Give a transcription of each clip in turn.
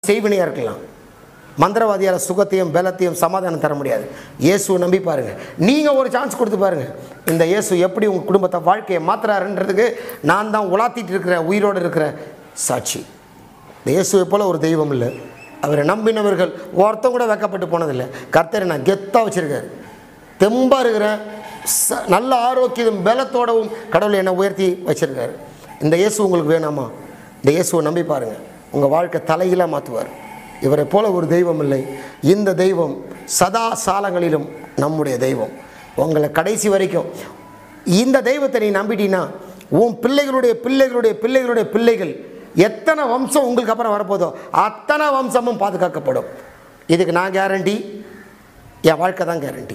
செய்வினையாக இருக்கலாம் மந்திரவாதியால் சுகத்தையும் பலத்தையும் சமாதானம் தர முடியாது இயேசுவை நம்பி பாருங்க நீங்கள் ஒரு சான்ஸ் கொடுத்து பாருங்க இந்த இயேசு எப்படி உங்கள் குடும்பத்தை வாழ்க்கையை மாத்துறாருன்றதுக்கு நான் தான் உலாத்திட்டு இருக்கிற உயிரோடு இருக்கிற சாட்சி இந்த இயேசுவை போல ஒரு தெய்வம் இல்லை அவரை நம்பினவர்கள் ஒருத்தன் கூட வெக்கப்பட்டு போனதில்லை கர்த்தரை நான் கெத்தாக வச்சுருக்காரு தெம்பாக இருக்கிறேன் ச- நல்ல ஆரோக்கியம் பலத்தோடவும் கடவுள் என்னை உயர்த்தி வச்சிருக்காரு இந்த இயேசு உங்களுக்கு வேணாமா இந்த இயேசுவை நம்பி பாருங்க உங்கள் வாழ்க்கை தலையிலாக மாற்றுவார் இவரை போல ஒரு தெய்வம் இல்லை இந்த தெய்வம் சதா சாலங்களிலும் நம்முடைய தெய்வம் உங்களை கடைசி வரைக்கும் இந்த தெய்வத்தை நீ நம்பிட்டீன்னா உன் பிள்ளைகளுடைய பிள்ளைகளுடைய பிள்ளைகளுடைய பிள்ளைகள் எத்தனை வம்சம் உங்களுக்கு அப்புறம் வரப்போதோ அத்தனை வம்சமும் பாதுகாக்கப்படும் இதுக்கு நான் கேரண்டி என் வாழ்க்கை தான் கேரண்டி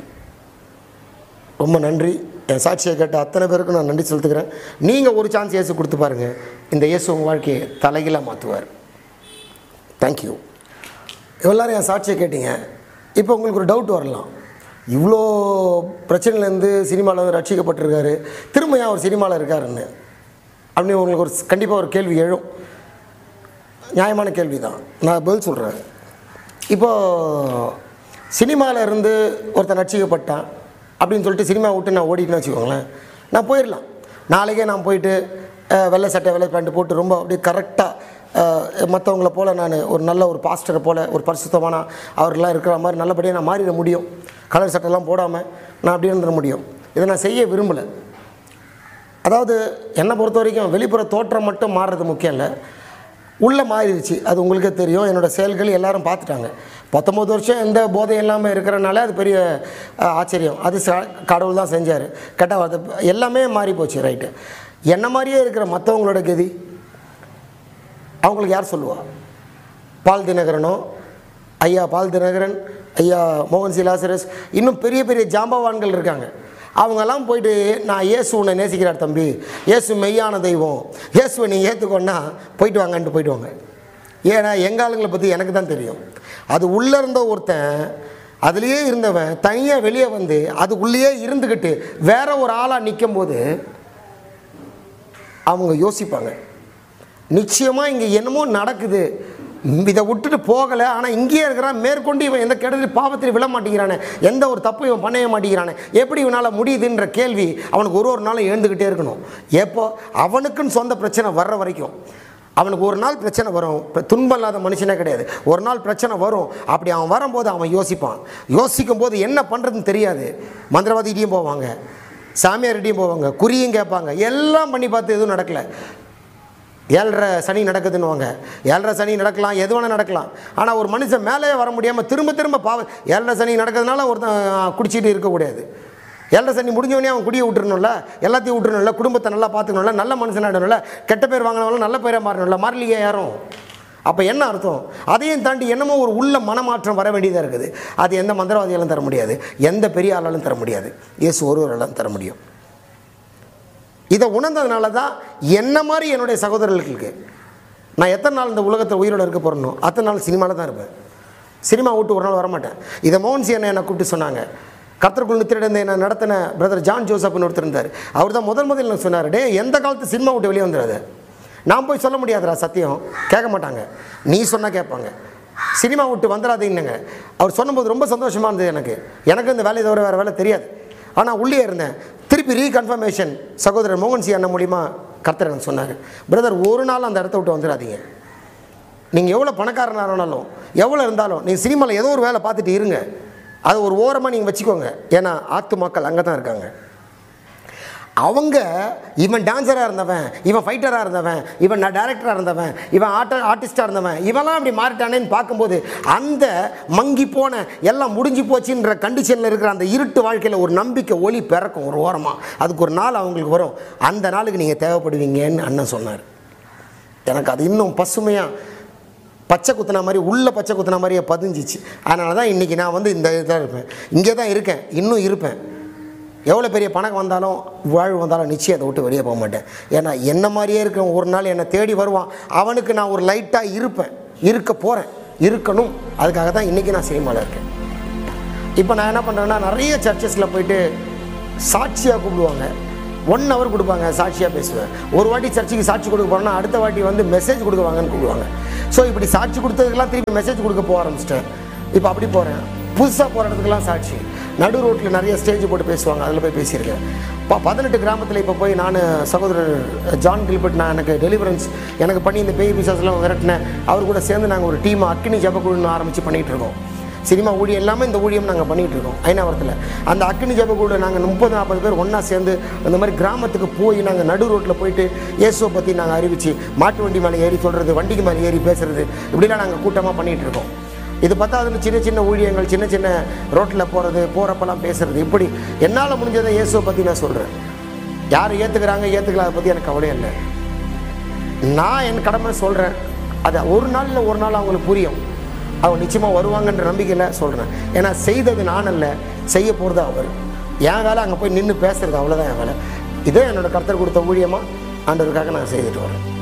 ரொம்ப நன்றி என் சாட்சியை கேட்ட அத்தனை பேருக்கும் நான் நன்றி செலுத்துக்கிறேன் நீங்கள் ஒரு சான்ஸ் இயேசு கொடுத்து பாருங்கள் இந்த இயேசு உங்கள் வாழ்க்கையை தலைகீழாக மாற்றுவார் தேங்க்யூ எல்லாரும் என் சாட்சியை கேட்டீங்க இப்போ உங்களுக்கு ஒரு டவுட் வரலாம் இவ்வளோ பிரச்சனையிலேருந்து சினிமாவில் வந்து ரட்சிக்கப்பட்டிருக்காரு திரும்ப ஏன் அவர் சினிமாவில் இருக்காருன்னு அப்படின்னு உங்களுக்கு ஒரு கண்டிப்பாக ஒரு கேள்வி எழும் நியாயமான கேள்வி தான் நான் பதில் சொல்கிறேன் இப்போது சினிமாவில் இருந்து ஒருத்தன் ரட்சிக்கப்பட்டான் அப்படின்னு சொல்லிட்டு சினிமா விட்டு நான் ஓடிட்டுன்னு வச்சுக்கோங்களேன் நான் போயிடலாம் நாளைக்கே நான் போயிட்டு அஹ், வெள்ளை சட்டை வெள்ளை பேண்ட் போட்டு ரொம்ப அப்படியே கரெக்டாக மற்றவங்கள போல் நான் ஒரு நல்ல ஒரு பாஸ்டரை போல் ஒரு பரிசுத்தமான அவரெல்லாம் இருக்கிற மாதிரி நல்லபடியாக நான் மாறிட முடியும் கலர் சட்டைலாம் போடாமல் நான் அப்படியே இருந்துட முடியும் இதை நான் செய்ய விரும்பலை அதாவது என்னை பொறுத்த வரைக்கும் வெளிப்புற தோற்றம் மட்டும் மாறுறது முக்கியம் இல்லை உள்ளே மாறிடுச்சு அது உங்களுக்கே தெரியும் என்னோடய செயல்கள் எல்லாரும் பார்த்துட்டாங்க பத்தொம்பது வருஷம் எந்த போதையும் இல்லாமல் இருக்கிறனால அது பெரிய அஹ், ஆச்சரியம் அது ச- கடவுள் தான் செஞ்சார் கெட்ட வார்த்தை எல்லாமே மாறி போச்சு ரைட்டு என்ன மாதிரியே இருக்கிற மற்றவங்களோட கதி அவங்களுக்கு யார் சொல்லுவா பால் தினகரனோ ஐயா பால் தினகரன் ஐயா மோகன் சி லாசரஸ் இன்னும் பெரிய பெரிய ஜாம்பவான்கள் இருக்காங்க அவங்கெல்லாம் போயிட்டு நான் இயேசு உன்னை நேசிக்கிறார் தம்பி இயேசு மெய்யான தெய்வம் இயேசுவை நீ ஏற்றுக்கொன்னா போயிட்டு வாங்கன்ட்டு போயிடுவாங்க ஏன்னா எங்கள் ஆளுங்களை பற்றி எனக்கு தான் தெரியும் அது உள்ளே இருந்த ஒருத்தன் அதுலேயே இருந்தவன் தனியாக வெளியே வந்து அதுக்குள்ளேயே இருந்துக்கிட்டு வேற ஒரு ஆளாக நிற்கும் போது அவங்க யோசிப்பாங்க நிச்சயமாக இங்கே என்னமோ நடக்குது ம், இதை விட்டுட்டு போகலை ஆனால் இங்கேயே இருக்கிறான் மேற்கொண்டு இவன் எந்த கெடுதல் பாவத்தில் விழ மாட்டேங்கிறானே எந்த ஒரு தப்பு இவன் பண்ணவே மாட்டேங்கிறானே எப்படி இவனால் முடியுதுன்ற கேள்வி அவனுக்கு ஒரு ஒரு நாளும் எழுந்துக்கிட்டே இருக்கணும் எப்போ அவனுக்குன்னு சொந்த பிரச்சனை வர்ற வரைக்கும் அவனுக்கு ஒரு நாள் பிரச்சனை வரும் இப்ப துன்பம் இல்லாத மனுஷனே கிடையாது ஒரு நாள் பிரச்சனை வரும் அப்படி அவன் வரும்போது அவன் யோசிப்பான் யோசிக்கும் போது என்ன பண்ணுறதுன்னு தெரியாது மந்திரவாதிகிட்டையும் போவாங்க சாமியார்கிட்டையும் போவாங்க குறியும் கேட்பாங்க எல்லாம் பண்ணி பார்த்து எதுவும் நடக்கலை ஏழரை சனி நடக்குதுன்னுவாங்க ஏழரை சனி நடக்கலாம் எது வேணால் நடக்கலாம் ஆனால் ஒரு மனுஷன் மேலே வர முடியாமல் திரும்ப திரும்ப பாவ ஏழரை சனி நடக்கிறதுனால ஒருத்தன் குடிச்சிட்டு இருக்கக்கூடாது ஏழரை சனி முடிஞ்சவனே அவன் குடியை விட்டுறணும்ல எல்லாத்தையும் விட்டுறணும்ல குடும்பத்தை நல்லா பார்த்துக்கணும்ல நல்ல மனுஷனாடணும்ல கெட்ட பேர் வாங்கினவங்களும் நல்ல பேரை மாறணும்ல மாறலையே யாரும் அப்போ என்ன அர்த்தம் அதையும் தாண்டி என்னமோ ஒரு உள்ள மனமாற்றம் வர வேண்டியதாக இருக்குது அது எந்த மந்திரவாதியாலும் தர முடியாது எந்த பெரிய ஆளாலும் தர முடியாது இயேசு ஒருவராலும் தர முடியும் இதை உணர்ந்ததுனால தான் என்ன மாதிரி என்னுடைய சகோதரர்களுக்கு நான் எத்தனை நாள் இந்த உலகத்தில் உயிரோட இருக்க போகிறனோ அத்தனை நாள் சினிமாவில் தான் இருப்பேன் சினிமா விட்டு ஒரு நாள் வரமாட்டேன் இதை மோகன்சி அண்ணன் என்னை கூப்பிட்டு சொன்னாங்க கர்த்தருக்குள் நித்திரிடந்த என்ன நடத்தின பிரதர் ஜான் ஜோசப்னு ஒருத்தர் இருந்தார் அவர் தான் முதல் முதல்ல எனக்கு சொன்னார் டே எந்த காலத்து சினிமா விட்டு வெளியே வந்துடாது நான் போய் சொல்ல முடியாதுடா சத்தியம் கேட்க மாட்டாங்க நீ சொன்னால் கேட்பாங்க சினிமா விட்டு வந்துடாதீங்கன்னு அவர் சொன்னபோது ரொம்ப சந்தோஷமாக இருந்தது எனக்கு எனக்கு இந்த வேலையை தவிர வேறு வேலை தெரியாது ஆனால் உள்ளே இருந்தேன் திருப்பி ரீகன்ஃபர்மேஷன் சகோதரர் மோகன் சி அண்ணன் மூலிமா கர்த்தர் எனக்கு சொன்னார் பிரதர் ஒரு நாள் அந்த இடத்த விட்டு வந்துடாதீங்க நீங்கள் எவ்வளோ பணக்காரனாக இருந்தாலும் எவ்வளோ இருந்தாலும் நீங்கள் சினிமாவில் ஏதோ ஒரு வேலை பார்த்துட்டு இருங்க அது ஒரு ஓரமாக நீங்கள் வச்சுக்கோங்க ஏன்னா ஆத்து மக்கள் அங்கே தான் இருக்காங்க அவங்க இவன் டான்ஸராக இருந்தவன் இவன் ஃபைட்டராக இருந்தவன் இவன் நான் டேரக்டராக இருந்தவன் இவன் ஆட்ட ஆர்டிஸ்டாக இருந்தவன் இவன்லாம் அப்படி மாறிட்டானேன்னு பார்க்கும்போது அந்த மங்கி போன எல்லாம் முடிஞ்சு போச்சுன்ற கண்டிஷனில் இருக்கிற அந்த இருட்டு வாழ்க்கையில் ஒரு நம்பிக்கை ஒளி பிறக்கும் ஒரு ஓரமாக அதுக்கு ஒரு நாள் அவங்களுக்கு வரும் அந்த நாளுக்கு நீங்கள் தேவைப்படுவீங்கன்னு அண்ணன் சொன்னார் எனக்கு அது இன்னும் பசுமையாக பச்சை குத்துன மாதிரி உள்ள பச்சை குத்துன மாதிரியே பதிஞ்சிச்சு அதனால தான் இன்றைக்கி நான் வந்து இந்த இதாக இருப்பேன் இங்கே தான் இருக்கேன் இன்னும் இருப்பேன் எவ்வளோ பெரிய பணம் வந்தாலும் வாழ்வு வந்தாலும் நிச்சயம் அதை விட்டு வெளியே போக மாட்டேன் ஏன்னா என்ன மாதிரியே இருக்க ஒரு நாள் என்னை தேடி வருவான் அவனுக்கு நான் ஒரு லைட்டாக இருப்பேன் இருக்க போகிறேன் இருக்கணும் அதுக்காக தான் இன்றைக்கி நான் சினிமாவில் இருக்கேன் இப்போ நான் என்ன பண்ணுறேன்னா நிறைய சர்ச்சஸில் போயிட்டு சாட்சியாக கூப்பிடுவாங்க ஒன் ஹவர் கொடுப்பாங்க சாட்சியாக பேசுவேன் ஒரு வாட்டி சர்ச்சுக்கு சாட்சி கொடுக்க போகிறேன்னா அடுத்த வாட்டி வந்து மெசேஜ் கொடுக்க வாங்கன்னு கூப்பிடுவாங்க ஸோ இப்படி சாட்சி கொடுத்ததுக்கெல்லாம் திருப்பி மெசேஜ் கொடுக்க போக ஆரம்பிச்சிட்டேன் இப்போ அப்படி போகிறேன் புதுசாக போகிற இடத்துக்குலாம் சாட்சி நடு ரோட்டில் நிறைய ஸ்டேஜ் போட்டு பேசுவாங்க அதில் போய் பேசியிருக்கேன் இப்போ பதினெட்டு கிராமத்தில் இப்போ போய் நான் சகோதரர் ஜான் கில்பர்ட் நான் எனக்கு டெலிவரன்ஸ் எனக்கு பண்ணி இந்த பேய் பிசாஸ்லாம் விரட்டினேன் அவர் கூட சேர்ந்து நாங்கள் ஒரு டீம் அக்கினி ஜபக்குழுன்னு ஆரம்பித்து பண்ணிகிட்டு இருக்கோம் சினிமா ஊழியம் எல்லாமே இந்த ஊழியம் நாங்கள் பண்ணிகிட்டு இருக்கோம் ஐநாவரத்தில் அந்த அக்கினி ஜபக்குழு நாங்கள் முப்பது நாற்பது பேர் ஒன்றா சேர்ந்து அந்த மாதிரி கிராமத்துக்கு போய் நாங்கள் நடு ரோட்டில் போயிட்டு இயேசுவை பற்றி நாங்கள் அறிவித்து மாட்டு வண்டி மேலே ஏறி சொல்கிறது வண்டிக்கு மேலே ஏறி பேசுறது இப்படிலாம் நாங்கள் கூட்டமாக பண்ணிகிட்டு இருக்கோம் இது பத்தாதுன்னு சின்ன சின்ன ஊழியங்கள் சின்ன சின்ன ரோட்டில் போகிறது போகிறப்பெல்லாம் பேசுறது இப்படி என்னால் முடிஞ்சதை இயேசுவை பற்றி நான் சொல்கிறேன் யார் ஏற்றுக்கிறாங்க ஏற்றுக்கல அதை பற்றி எனக்கு கவலையே இல்லை நான் என் கடமை சொல்கிறேன் அது ஒரு நாள் இல்லை ஒரு நாள் அவங்களுக்கு புரியும் அவங்க நிச்சயமாக வருவாங்கன்ற நம்பிக்கையில் சொல்கிறேன் ஏன்னா செய்தது நான் அல்ல செய்ய போகிறது அவர் என் வேலை அங்கே போய் நின்று பேசுறது அவ்வளோதான் என் வேலை இதே என்னோட கர்த்தர் கொடுத்த ஊழியமாக ஆண்டவருக்காக நான் செய்துட்டு வரேன்